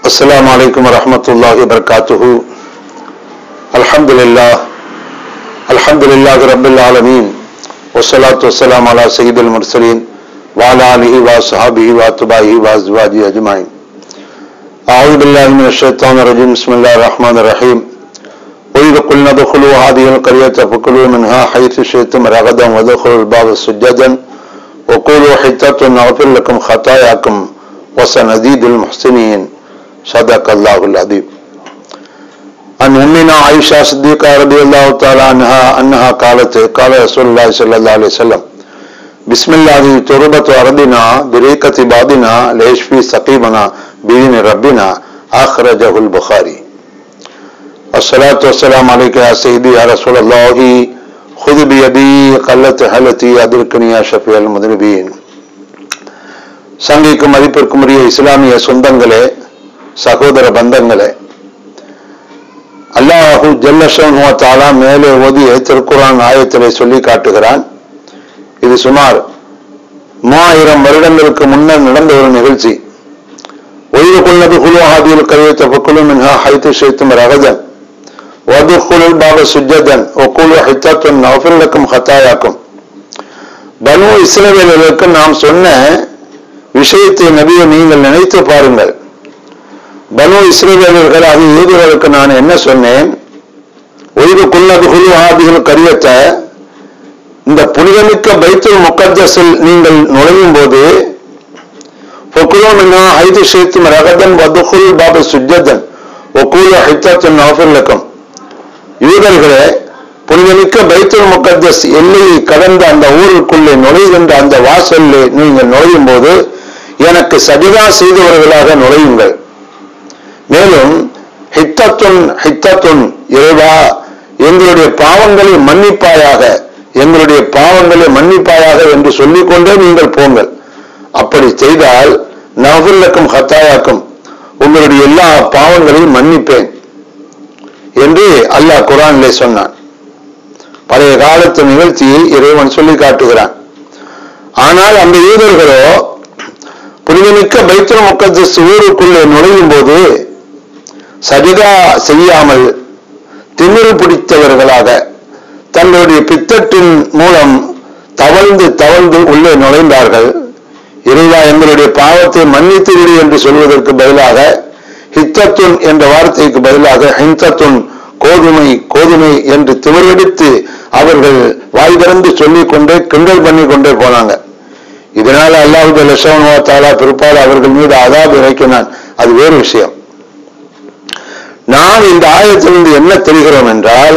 السلام عليكم ورحمة الله وبركاته الحمد لله الحمد لله رب العالمين والصلاة والسلام على سيد المرسلين وعلى آله وصحابه وأتباعه وأزواجه أجمعين أعوذ بالله من الشيطان الرجيم بسم الله الرحمن الرحيم وإذ قلنا ادخلوا هذه القرية فكلوا منها حيث شئتم رغدا وادخلوا الباب سجدا وقولوا حتة نغفر لكم خطاياكم وسنزيد المحسنين صدق الله العظيم عن أمنا عائشة صديقة رضي الله تعالى عنها أنها قالت قال رسول الله صلى الله عليه وسلم بسم الله تربة أرضنا بريقة بعضنا ليشفي سقيمنا بإذن ربنا أخرجه البخاري الصلاة والسلام عليك يا سيدي يا رسول الله خذ بيدي قلت حلتي أدركني يا شفيع المذنبين சங்கைக்கும் மதிப்பிற்கும் உரிய இஸ்லாமிய சொந்தங்களே சகோதர பந்தங்களே அல்லாஹு ஜல்லஷன் தாலா மேலே ஓதிய திருக்குரான் ஆயத்திலே சொல்லி காட்டுகிறான் இது சுமார் மூவாயிரம் வருடங்களுக்கு முன்னர் நடந்த ஒரு நிகழ்ச்சி ஒய்வு கொள்ளது குலுஹாதியில் கருவத்த பக்குலும் மின்ஹா ஹைத்து ஷைத்தும் ரகதன் வதுகுலுல் பாப சுஜதன் ஒக்குலு ஹித்தத்துன் நவஃபில்லக்கும் ஹத்தாயாக்கும் பனு இஸ்ரவேலர்களுக்கு நாம் சொன்ன விஷயத்தை நபியை நீங்கள் நினைத்து பாருங்கள் பனு இஸ்ரேலர்கள் அது யூதர்களுக்கு நான் என்ன சொன்னேன் ஒய்வு குல்லது குழு ஆதிகள் கரியத்தை இந்த புனிதமிக்க பைத்துல் முக்கத்தஸில் நீங்கள் நுழையும் போது பொக்குலோமினா ஐது சேத்தும் ரகதன் வதுகுல் பாபு சுஜதன் ஒக்கூல ஹித்தத்தின் நவஃபில்லக்கம் யூதர்களே புனிதமிக்க பைத்துல் முக்கத்தஸ் எல்லையை கடந்த அந்த ஊருக்குள்ளே நுழைகின்ற அந்த வாசலில் நீங்கள் நுழையும் போது எனக்கு சஜிதா செய்தவர்களாக நுழையுங்கள் மேலும் ஹித்தத்துன் ஹித்தத்துன் இறைவா எங்களுடைய பாவங்களை மன்னிப்பாயாக எங்களுடைய பாவங்களை மன்னிப்பாயாக என்று சொல்லிக்கொண்டே நீங்கள் போங்கள் அப்படி செய்தால் நவகுல்லக்கும் ஹத்தாயாக்கும் உங்களுடைய எல்லா பாவங்களையும் மன்னிப்பேன் என்று அல்லாஹ் குரானிலே சொன்னான் பழைய காலத்து நிகழ்ச்சியை இறைவன் சொல்லி காட்டுகிறான் ஆனால் அந்த யூதர்களோ புனிதமிக்க பைத்துல் முக்கத்தஸ் ஊருக்குள்ளே நுழையும் போது சஜிதா செய்யாமல் திமிரு பிடித்தவர்களாக தங்களுடைய பித்தட்டின் மூலம் தவழ்ந்து தவழ்ந்து உள்ளே நுழைந்தார்கள் இறைவா எங்களுடைய பாவத்தை மன்னித்து விடு என்று சொல்வதற்கு பதிலாக ஹித்தத்துன் என்ற வார்த்தைக்கு பதிலாக ஹிந்தத்துன் கோதுமை கோதுமை என்று திமிரெடுத்து அவர்கள் வாய் திறந்து சொல்லிக் கொண்டே கிண்டல் பண்ணி கொண்டே போனாங்க இதனால அல்லாஹு லட்சவனுவா தாலா பிற்பாடு அவர்கள் மீது அதாபு இறக்கினான் அது வேறு விஷயம் நாம் இந்த ஆயத்திலிருந்து என்ன தெரிகிறோம் என்றால்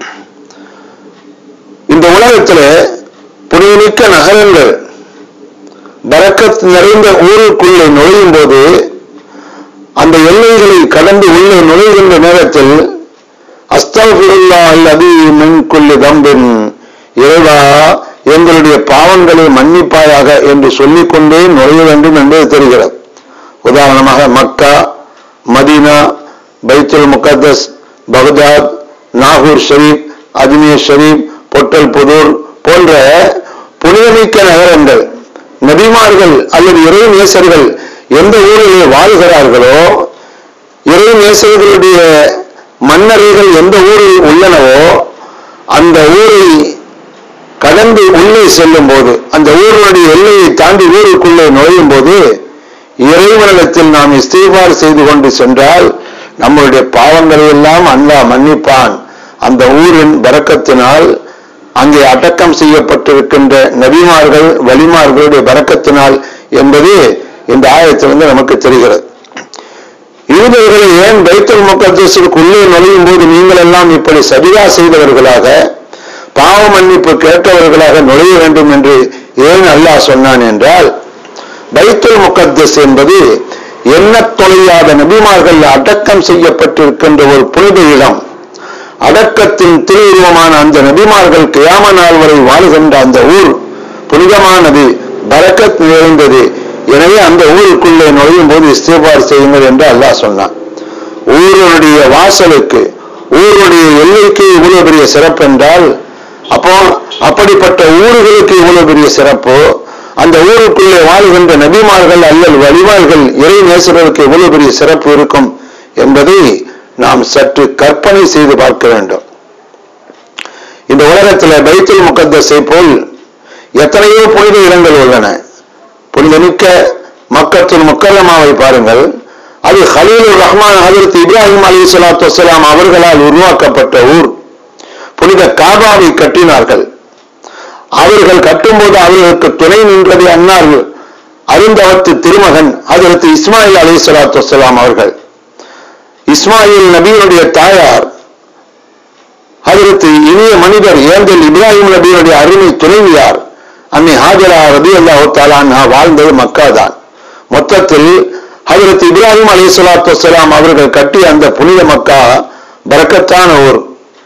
இந்த உலகத்தில் புனிதமிக்க நகரங்கள் பரக்கத் நிறைந்த ஊருக்குள்ளே நுழையும் போது அந்த எல்லைகளை கடந்து உள்ளே நுழைகின்ற நேரத்தில் அஸ்தகுல்லா அல்லது மின்குள்ளி தம்பின் இறைவா எங்களுடைய பாவங்களை மன்னிப்பாயாக என்று சொல்லிக்கொண்டே நுழைய வேண்டும் என்பது தெரிகிறது உதாரணமாக மக்கா மதீனா பைத்துல் முகத்தஸ் பகதாத் நாகூர் ஷரீப் அஜ்மீர் ஷரீப் பொட்டல் புதூர் போன்ற புனிதமிக்க நகரங்கள் நபிமார்கள் அல்லது இறை நேசர்கள் எந்த ஊரிலே வாழ்கிறார்களோ இறை நேசர்களுடைய மன்னர்கள் எந்த ஊரில் உள்ளனவோ அந்த ஊரை கடந்து உள்ளே செல்லும் போது அந்த ஊருடைய எல்லையை தாண்டி ஊருக்குள்ளே நுழையும் போது இறைவனிடத்தில் நாம் இஸ்தீபார் செய்து கொண்டு சென்றால் நம்மளுடைய பாவங்களை எல்லாம் அல்லா மன்னிப்பான் அந்த ஊரின் பறக்கத்தினால் அங்கே அடக்கம் செய்யப்பட்டிருக்கின்ற நபிமார்கள் வலிமார்களுடைய பறக்கத்தினால் என்பது இந்த ஆயத்திலிருந்து நமக்கு தெரிகிறது யூதர்களை ஏன் பைத்தல் முக்கத்திற்கு உள்ளே நுழையும் போது நீங்கள் எல்லாம் இப்படி சதிகா செய்தவர்களாக பாவ மன்னிப்பு கேட்டவர்களாக நுழைய வேண்டும் என்று ஏன் அல்லாஹ் சொன்னான் என்றால் பைத்துல் முகத்தஸ் என்பது எண்ண தொலையாத நபிமார்கள் அடக்கம் செய்யப்பட்டிருக்கின்ற ஒரு புனித இடம் அடக்கத்தின் திருவுருவமான அந்த நபிமார்கள் கியாம நாள் வரை வாழ்கின்ற அந்த ஊர் புனிதமானது பரக்கத் நிறைந்தது எனவே அந்த ஊருக்குள்ளே நுழையும் போது இஸ்தேபார் செய்யுங்கள் என்று அல்லாஹ் சொன்னான் ஊருடைய வாசலுக்கு ஊருடைய எல்லைக்கு இவ்வளவு பெரிய சிறப்பு என்றால் அப்போ அப்படிப்பட்ட ஊர்களுக்கு இவ்வளவு பெரிய சிறப்பு அந்த ஊருக்குள்ளே வாழ்கின்ற நபிமார்கள் அல்லல் வழிவாள்கள் இறை நேசர்களுக்கு எவ்வளவு பெரிய சிறப்பு இருக்கும் என்பதை நாம் சற்று கற்பனை செய்து பார்க்க வேண்டும் இந்த உலகத்தில் பைத்துல் முகத்தஸை போல் எத்தனையோ புனித இடங்கள் உள்ளன புனிதமிக்க மக்கத்துல் முக்கல்லமாவை பாருங்கள் அது ஹலீலுர் ரஹ்மான் ஹதரத் இப்ராஹிம் அலி சலாத்து வசலாம் அவர்களால் உருவாக்கப்பட்ட ஊர் புனித காபாவை கட்டினார்கள் அவர்கள் கட்டும்போது அவர்களுக்கு துணை நின்றதை அன்னார் அருந்தவத்து திருமகன் அதற்கு இஸ்மாயில் அலி சலாத்து வசலாம் அவர்கள் இஸ்மாயில் நபியினுடைய தாயார் அதற்கு இனிய மனிதர் ஏந்தல் இப்ராஹிம் நபியினுடைய அருமை துணைவியார் அன்னை ஹாஜரா ரபி அல்லாஹு தாலான் வாழ்ந்தது மக்கா தான் மொத்தத்தில் ஹதரத் இப்ராஹிம் அலி சலாத்து வசலாம் அவர்கள் கட்டிய அந்த புனித மக்கா பறக்கத்தான ஊர்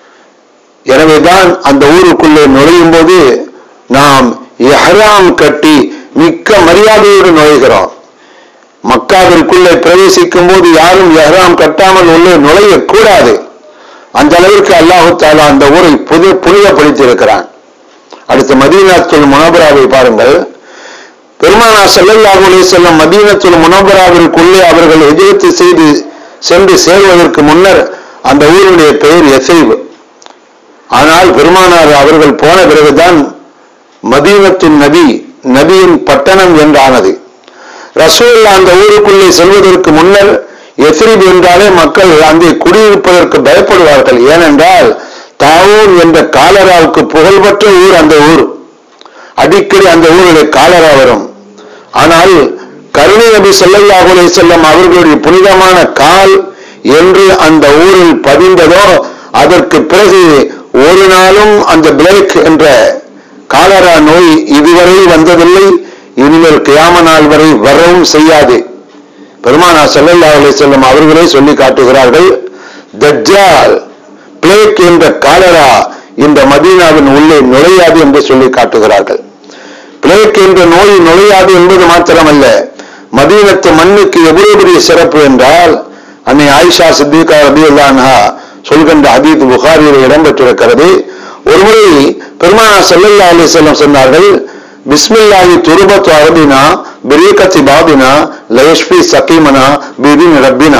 எனவேதான் அந்த ஊருக்குள்ளே நுழையும் போது நாம் எஹராம் கட்டி மிக்க மரியாதையோடு நுழைகிறோம் மக்காவிற்குள்ளே பிரவேசிக்கும் போது யாரும் எஹராம் கட்டாமல் உள்ளே நுழையக்கூடாது அந்த அளவிற்கு அல்லாஹு தாலா அந்த ஊரை புது புனிதப்படுத்தியிருக்கிறான் அடுத்து மதீனாத்துல் முனபராவை பாருங்கள் பெருமானா செல்லல்லாஹு அலைஹி செல்லும் மதீனத்துல் முனபராவிற்குள்ளே அவர்கள் எதிர்த்து செய்து சென்று சேர்வதற்கு முன்னர் அந்த ஊருடைய பெயர் எசைவு ஆனால் பெருமானார் அவர்கள் போன பிறகுதான் மதீனத்தின் நபி நபியின் பட்டணம் என்றானது ரசூல் அந்த ஊருக்குள்ளே செல்வதற்கு முன்னர் எத்ரிப் என்றாலே மக்கள் அங்கே குடியிருப்பதற்கு பயப்படுவார்கள் ஏனென்றால் தாவூன் என்ற காலராவுக்கு புகழ்பெற்ற ஊர் அந்த ஊர் அடிக்கடி அந்த ஊரில் காலரா வரும் ஆனால் கருணை நபி ஸல்லல்லாஹு அலைஹி செல்லம் அவர்களுடைய புனிதமான கால் என்று அந்த ஊரில் பதிந்ததோ அதற்கு பிறகு ஒரு நாளும் அந்த பிளேக் என்ற காலரா நோய் இதுவரை வந்ததில்லை இனிமேல் கியாம நாள் வரை வரவும் செய்யாது பெருமானா ஸல்லல்லாஹு அலைஹி செல்லம் அவர்களே சொல்லி காட்டுகிறார்கள் தஜ்ஜால் பிளேக் என்ற காலரா இந்த மதீனாவின் உள்ளே நுழையாது என்று சொல்லி காட்டுகிறார்கள் பிளேக் என்ற நோய் நுழையாது என்பது மாத்திரமல்ல மதீனத்து மண்ணுக்கு எவ்வளவு பெரிய சிறப்பு என்றால் அன்னை ஆயிஷா சித்திகா ரபியுல்லான்ஹா சொல்கின்ற ஹதீத் புகாரியில் இடம்பெற்றிருக்கிறது ஒருமுறை பெருமானா ஸல்லல்லாஹு அலைஹி வஸல்லம் சொன்னார்கள் பிஸ்மில்லாஹி துருபத்து அரபினா பிரீகத்தி பாபினா லயஷ்பி சகீமனா பிபின் ரப்பினா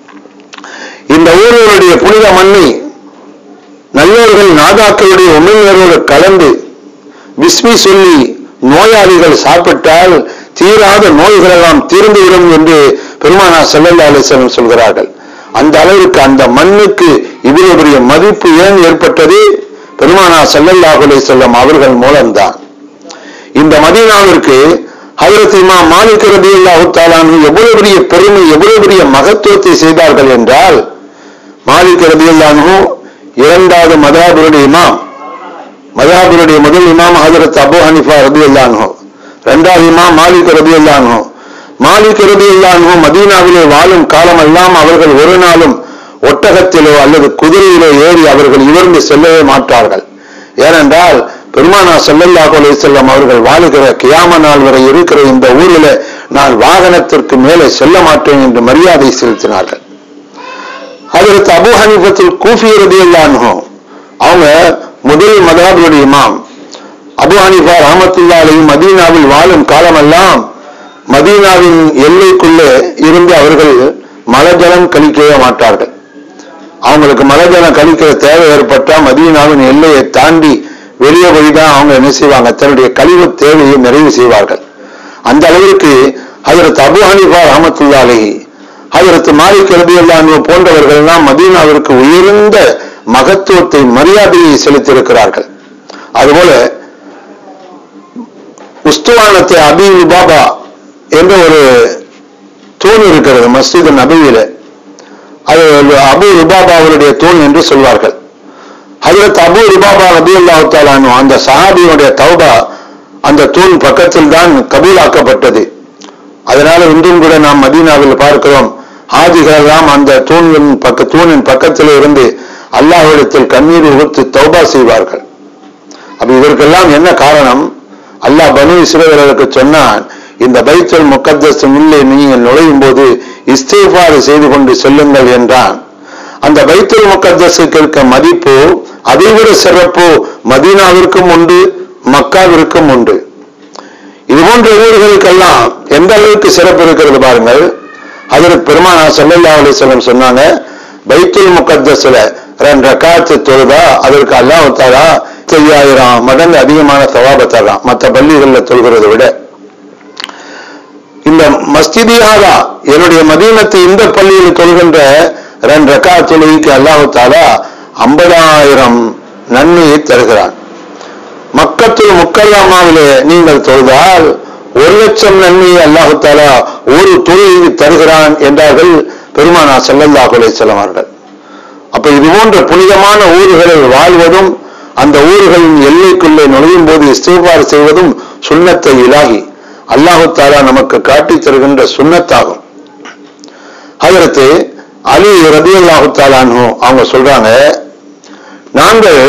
இந்த ஊர்களுடைய புனித மண்ணை நல்லவர்கள் நாதாக்களுடைய உண்மையோடு கலந்து விஸ்மி சொல்லி நோயாளிகள் சாப்பிட்டால் தீராத நோய்கள் எல்லாம் தீர்ந்துவிடும் என்று பெருமானா செல்லல்லா அலிசலம் சொல்கிறார்கள் அந்த அளவிற்கு அந்த மண்ணுக்கு இவ்வளவு பெரிய மதிப்பு ஏன் ஏற்பட்டது பெருமானா செல்லல்லாஹு அலிசல்லம் அவர்கள் மூலம்தான் இந்த மதீனாவிற்கு ஹதரத் இமா மாலிக் ரபியுல்லாஹு தாலானு எவ்வளவு பெரிய பெருமை எவ்வளவு பெரிய மகத்துவத்தை செய்தார்கள் என்றால் மாலிக் ரபியுல்லானு இரண்டாவது மதாபுருடைய இமாம் மதாபுருடைய முதல் இமாம் ஹதரத் அபு ஹனிஃபா ரபி அல்லானோ இரண்டாவது இமாம் மாலிக் ரபி அல்லானோ மாலிக் ரபி அல்லானோ மதீனாவிலே வாழும் காலமெல்லாம் அவர்கள் ஒரு நாளும் ஒட்டகத்திலோ அல்லது குதிரையிலோ ஏறி அவர்கள் இவர்ந்து செல்லவே மாட்டார்கள் ஏனென்றால் பெருமானா ஸல்லல்லாஹு அலைஹி வஸல்லம் அவர்கள் வாழுகிற கியாம நாள் வரை இருக்கிற இந்த ஊரில் நான் வாகனத்திற்கு மேலே செல்ல மாட்டேன் என்று மரியாதை செலுத்தினார்கள் அதற்கு அபு ஹனீஃபத்தில் கூஃபி ரதியல்லான்ஹோ அவங்க முதல் மதாபுடைய இமாம் அபு ஹனீஃபா ரஹமத்துல்லா அலையும் மதீனாவில் வாழும் காலமெல்லாம் மதீனாவின் எல்லைக்குள்ளே இருந்து அவர்கள் மலஜலம் கழிக்கவே மாட்டார்கள் அவங்களுக்கு மலஜலம் கழிக்கிற தேவை ஏற்பட்டா மதீனாவின் எல்லையை தாண்டி வெளியே போய் தான் அவங்க என்ன செய்வாங்க தன்னுடைய கழிவு தேவையை நிறைவு செய்வார்கள் அந்த அளவிற்கு அதற்கு அபு ஹனீஃபா ரஹமத்துல்லா அலஹி அதற்கு மாலிக் ரபியுல்லான் போன்றவர்கள் எல்லாம் மதீனாவிற்கு உயர்ந்த மகத்துவத்தை மரியாதையை செலுத்தியிருக்கிறார்கள் அதுபோல உஸ்துவானத்தை அபி பாபா என்ற ஒரு தூண் இருக்கிறது மஸ்ஜித் நபியில அது அபு ருபாபா அவருடைய தூண் என்று சொல்வார்கள் ஹஜரத் அபு ருபாபா ரபி அல்லாஹாலானு அந்த சஹாபியுடைய தௌபா அந்த தூண் பக்கத்தில் தான் கபூலாக்கப்பட்டது அதனால இன்றும் கூட நாம் மதீனாவில் பார்க்கிறோம் ஆதிகள் எல்லாம் அந்த தூணின் பக்க தூணின் பக்கத்தில் இருந்து அல்லாஹ்விடத்தில் கண்ணீர் உகுத்து தௌபா செய்வார்கள் அப்ப இதற்கெல்லாம் என்ன காரணம் அல்லாஹ் பனு இஸ்ரேலருக்கு சொன்னான் இந்த பைத்தல் முக்கத்தஸ் உள்ளே நீங்கள் நுழையும் போது இஸ்தேஃபாறு செய்து கொண்டு செல்லுங்கள் என்றான் அந்த பைத்தல் முக்கத்தஸுக்கு இருக்க மதிப்பு அதைவிட சிறப்பு மதீனாவிற்கும் உண்டு மக்காவிற்கும் உண்டு இது போன்ற ஊர்களுக்கெல்லாம் எந்த அளவுக்கு சிறப்பு இருக்கிறது பாருங்கள் அதற்கு பெருமானா சல்லல்லா அலிஸ்லம் சொன்னாங்க பைத்துல் முகத்தஸ்ல ரெண்டு ரக்காத்து தொழுதா அதற்கு அல்லாஹ் தாலா ஐயாயிரம் மடங்கு அதிகமான சவாப தர்றான் மற்ற பள்ளிகளில் தொழுகிறதை விட இந்த மஸ்ஜிதியாரா என்னுடைய மதீனத்து இந்த பள்ளியில் தொழுகின்ற ரெண்டு ரக்கா தொழுகைக்கு அல்லாஹு தாலா ஐம்பதாயிரம் நன்மையை தருகிறான் மக்கத்துல் முக்கல்லாமாவிலே நீங்கள் தொழுதால் ஒரு லட்சம் நன்மையை அல்லாஹு தாலா ஒரு தொழுகைக்கு தருகிறான் என்றார்கள் பெருமானா செல்லல்லாஹு அலைஹிஸ்ஸலாம் அவர்கள் அப்ப இது போன்ற புனிதமான ஊர்களில் வாழ்வதும் அந்த ஊர்களின் எல்லைக்குள்ளே நுழையும் போது இஸ்திஃபார் செய்வதும் சுண்ணத்தை இலாகி அல்லாஹு தாலா நமக்கு காட்டித் தருகின்ற சுண்ணத்தாகும் அதற்கு அலி ரபி அல்லாஹு தாலானு அவங்க சொல்றாங்க நாங்கள்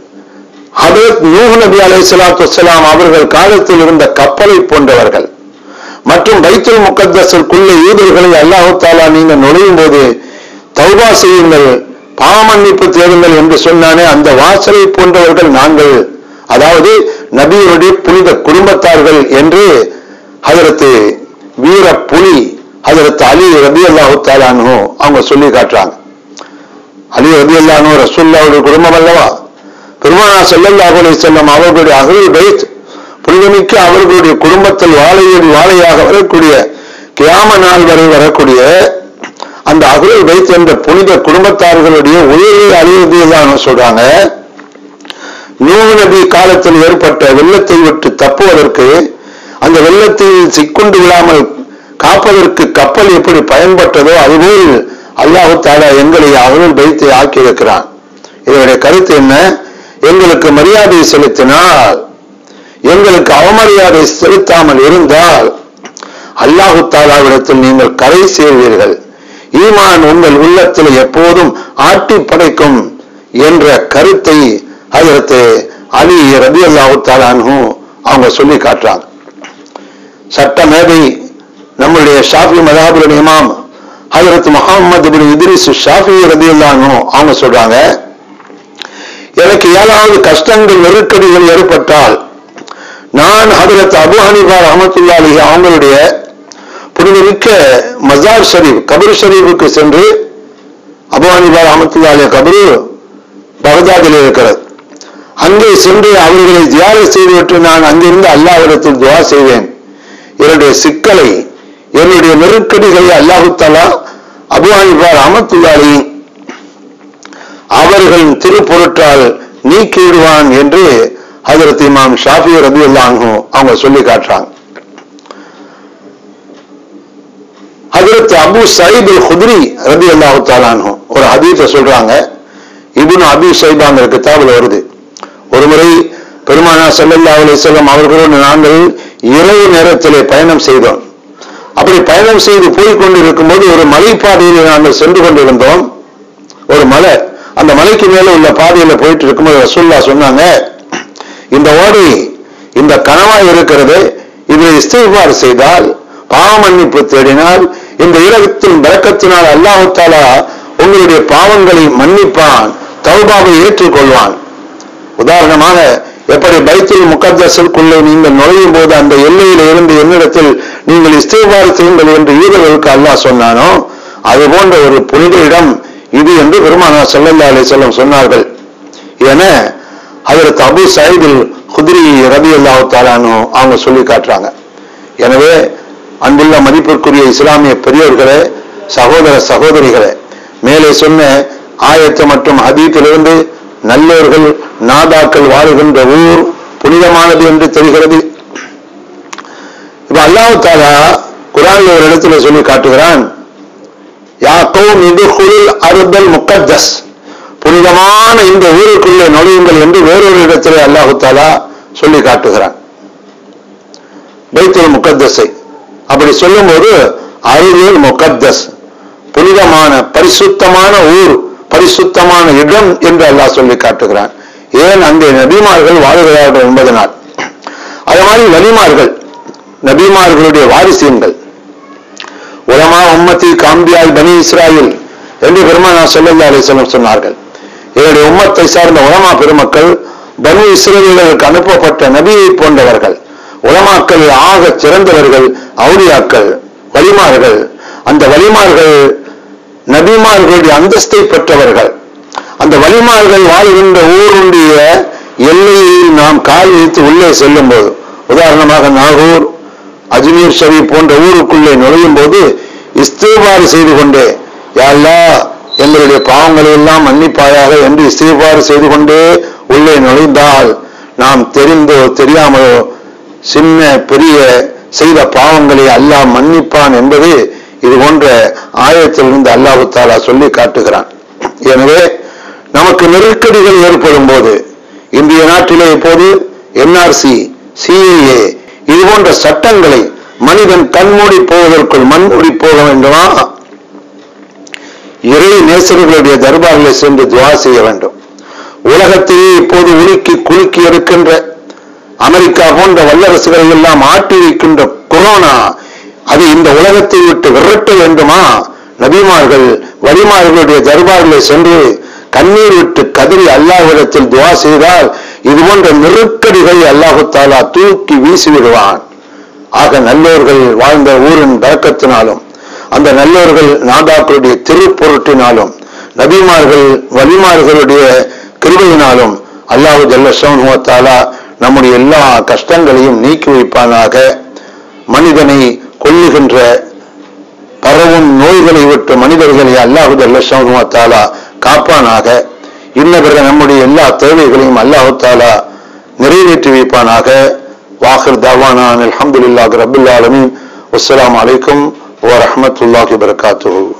ஹதரத் நூஹ் நபி அலை சலாத்து வசலாம் அவர்கள் காலத்தில் இருந்த கப்பலை போன்றவர்கள் மற்றும் பைத்துல் முகத்தஸிற்குள்ள யூதர்களை அல்லாஹு தாலா நீங்க நுழையும் போது தௌபா செய்யுங்கள் பாவமன்னிப்பு தேடுங்கள் என்று சொன்னானே அந்த வாசலை போன்றவர்கள் நாங்கள் அதாவது நபியினுடைய புனித குடும்பத்தார்கள் என்று ஹதரத்து வீர புலி ஹதரத் அலி ரபி அல்லாஹு தாலானு அவங்க சொல்லி காட்டுறாங்க அலி ரபி அல்லானு ரசூல்லாவுடைய குடும்பம் அல்லவா பெருமானா செல்லல்லாஹு அலைஹி செல்லம் அவர்களுடைய அகல் பைத் புனிதமிக்க அவர்களுடைய குடும்பத்தில் வாழையடி வாழையாக வரக்கூடிய கியாம நாள் வரை வரக்கூடிய அந்த அகல் வைத் என்ற புனித குடும்பத்தார்களுடைய உயிரை அழிவதுதான் சொல்றாங்க நூறு நபி காலத்தில் ஏற்பட்ட வெள்ளத்தை விட்டு தப்புவதற்கு அந்த வெள்ளத்தில் சிக்குண்டு விழாமல் காப்பதற்கு கப்பல் எப்படி பயன்பட்டதோ அதுபோல் அல்லாஹு தாலா எங்களை அகல் வைத்து ஆக்கியிருக்கிறான் இதனுடைய கருத்து என்ன எங்களுக்கு மரியாதை செலுத்தினால் எங்களுக்கு அவமரியாதை செலுத்தாமல் இருந்தால் அல்லாஹு தாலாவிடத்தில் நீங்கள் கரை சேர்வீர்கள் ஈமான் உங்கள் உள்ளத்தில் எப்போதும் ஆட்டி படைக்கும் என்ற கருத்தை அதற்கு அலி ரபி அல்லாஹு தாலானு அவங்க சொல்லி காட்டுறாங்க சட்ட மேதை நம்முடைய ஷாஃபி மதாபுல் இமாம் ஹதரத் முகமது பின் இத்ரிஸ் ஷாஃபி ரபி அல்லானு அவங்க சொல்றாங்க எனக்கு ஏதாவது கஷ்டங்கள் நெருக்கடிகள் ஏற்பட்டால் நான் ஹதரத் அபு ஹனிபா ரஹமத்துல்லா அலி அவங்களுடைய புனிதமிக்க மசார் ஷரீப் கபர் ஷரீஃபுக்கு சென்று அபு ஹனிபா ரஹமத்துல்லா அலி கபரு பகதாதில் இருக்கிறது அங்கே சென்று அவர்களை தியாரி செய்துவிட்டு நான் அங்கிருந்து அல்லாஹ்விடத்தில் துவா செய்வேன் என்னுடைய சிக்கலை என்னுடைய நெருக்கடிகளை அல்லாஹு தாலா அபு ஹனிபா ரஹமத்துல்லா அலி அவர்களின் திருப்பொருட்டால் நீக்கிவிடுவான் என்று ஹதரத் இமாம் ஷாஃபி ரபி அல்லாஹு அவங்க சொல்லி காட்டுறாங்க ஹதரத் அபு சயீத் அல் குத்ரி ரபி அல்லாஹு தாலானு ஒரு ஹதீஸ சொல்றாங்க இப்னு அபி சைபாங்கிற கிதாபில் வருது ஒரு முறை பெருமானா சல்லல்லா அலிசல்லம் அவர்களோடு நாங்கள் இரவு நேரத்திலே பயணம் செய்தோம் அப்படி பயணம் செய்து போய் கொண்டிருக்கும் போது ஒரு மலைப்பாதையில் நாங்கள் சென்று கொண்டிருந்தோம் ஒரு மலை அந்த மலைக்கு மேல உள்ள பாதையில போயிட்டு இருக்கும்போது ரசூல்லா சொன்னாங்க இந்த ஓடை இந்த கனவாய் இருக்கிறது இதை இஸ்திஃபார் செய்தால் பாவ மன்னிப்பு தேடினால் இந்த இரகத்தின் பறக்கத்தினால் அல்லாஹு தாலா உங்களுடைய பாவங்களை மன்னிப்பான் தௌபாவை ஏற்றுக்கொள்வான் உதாரணமாக எப்படி பைத்துல் முகத்தஸிற்குள்ளே நீங்கள் நுழையும் போது அந்த எல்லையில இருந்து என்னிடத்தில் நீங்கள் இஸ்திஃபார் செய்யுங்கள் என்று யூதர்களுக்கு அல்லாஹ் சொன்னானோ அது போன்ற ஒரு புனித இடம் இது என்று பெருமானா சல்லல்லா அலிசல்லம் சொன்னார்கள் என அதற்கு அபு சயீதில் குதிரி ரபி அல்லாஹு தாலானு அவங்க சொல்லி காட்டுறாங்க எனவே அன்புள்ள மதிப்பிற்குரிய இஸ்லாமிய பெரியவர்களே சகோதர சகோதரிகளே மேலே சொன்ன ஆயத்து மற்றும் ஹதீத்திலிருந்து நல்லோர்கள் நாதாக்கள் வாழுகின்ற ஊர் புனிதமானது என்று தெரிகிறது இப்ப அல்லாஹு தாலா குரான் ஒரு இடத்துல சொல்லி காட்டுகிறான் யாக்கோம் இதுகுல் அருதல் முக்கத்தஸ் புனிதமான இந்த ஊருக்குள்ளே நுழையுங்கள் என்று வேறொரு இடத்திலே அல்லாஹு தாலா சொல்லி காட்டுகிறான் பைத்துல் முக்கத்தஸை அப்படி சொல்லும்போது அருள் முக்கத்தஸ் புனிதமான பரிசுத்தமான ஊர் பரிசுத்தமான இடம் என்று அல்லாஹ் சொல்லி காட்டுகிறான் ஏன் அங்கே நபிமார்கள் வாழ்கிறார்கள் என்பதனால் அது மாதிரி வலிமார்கள் நபிமார்களுடைய வாரிசியங்கள் உலமா உம்மத்தி காம்பியாய் பனி இஸ்ராயில் என்று பெருமானா சொல்லல்லா அலிஸ்லம் சொன்னார்கள் என்னுடைய உம்மத்தை சார்ந்த உலமா பெருமக்கள் பனு இஸ்ரேலுக்கு அனுப்பப்பட்ட நபியை போன்றவர்கள் உலமாக்கள் ஆக சிறந்தவர்கள் அவுலியாக்கள் வலிமார்கள் அந்த வலிமார்கள் நபிமார்களுடைய அந்தஸ்தை பெற்றவர்கள் அந்த வலிமார்கள் வாழ்கின்ற ஊருடைய எல்லையை நாம் கால் வைத்து உள்ளே செல்லும் போது உதாரணமாக நாகூர் அஜ்மீர் ஷரீப் போன்ற ஊருக்குள்ளே நுழையும் போது இஸ்திபாறு செய்து கொண்டே யாழ்லா எங்களுடைய பாவங்களை எல்லாம் மன்னிப்பாயாக என்று இஸ்திபாறு செய்து கொண்டே உள்ளே நுழைந்தால் நாம் தெரிந்தோ தெரியாமலோ சின்ன பெரிய செய்த பாவங்களை அல்லாஹ் மன்னிப்பான் என்பது இது போன்ற ஆயத்திலிருந்து அல்லாஹு தாலா சொல்லி காட்டுகிறான் எனவே நமக்கு நெருக்கடிகள் ஏற்படும் போது இந்திய நாட்டிலே இப்போது என்ஆர்சி சிஏஏ இது போன்ற சட்டங்களை மனிதன் கண்மூடி போவதற்குள் மண்மூடி போக வேண்டுமா இறை நேசர்களுடைய தர்பாரிலே சென்று துவா செய்ய வேண்டும் உலகத்தையே இப்போது உலுக்கி குலுக்கி இருக்கின்ற அமெரிக்கா போன்ற வல்லரசுகளை எல்லாம் ஆட்டி வைக்கின்ற கொரோனா அது இந்த உலகத்தை விட்டு விரட்ட வேண்டுமா நபிமார்கள் வலிமார்களுடைய தர்பாரிலே சென்று கண்ணீர் விட்டு கதறி அல்லாஹ்விடத்தில் துவா செய்தால் இது போன்ற நெருக்கடிகளை அல்லாஹு தாலா தூக்கி வீசி விடுவான் ஆக நல்லோர்கள் வாழ்ந்த ஊரின் பழக்கத்தினாலும் அந்த நல்லோர்கள் நாதாக்களுடைய திருப்பொருட்டினாலும் நபிமார்கள் வலிமார்களுடைய கிருபையினாலும் அல்லாஹு ஜல்லஷாலா நம்முடைய எல்லா கஷ்டங்களையும் நீக்கி வைப்பானாக மனிதனை கொல்லுகின்ற பரவும் நோய்களை விட்டு மனிதர்களை அல்லாஹு ஜல்லஷாலா காப்பானாக இன்னபிற நம்முடைய எல்லா தேவைகளையும் அல்லாஹு தாலா நிறைவேற்றி வைப்பானாக வாஹிர் தாவானான் அல்ஹம்துலில்லாஹி ரபில் ஆலமீன் அஸ்ஸலாமு அலைக்கும் வரஹ்மத்துல்லாஹி வபரகாத்துஹு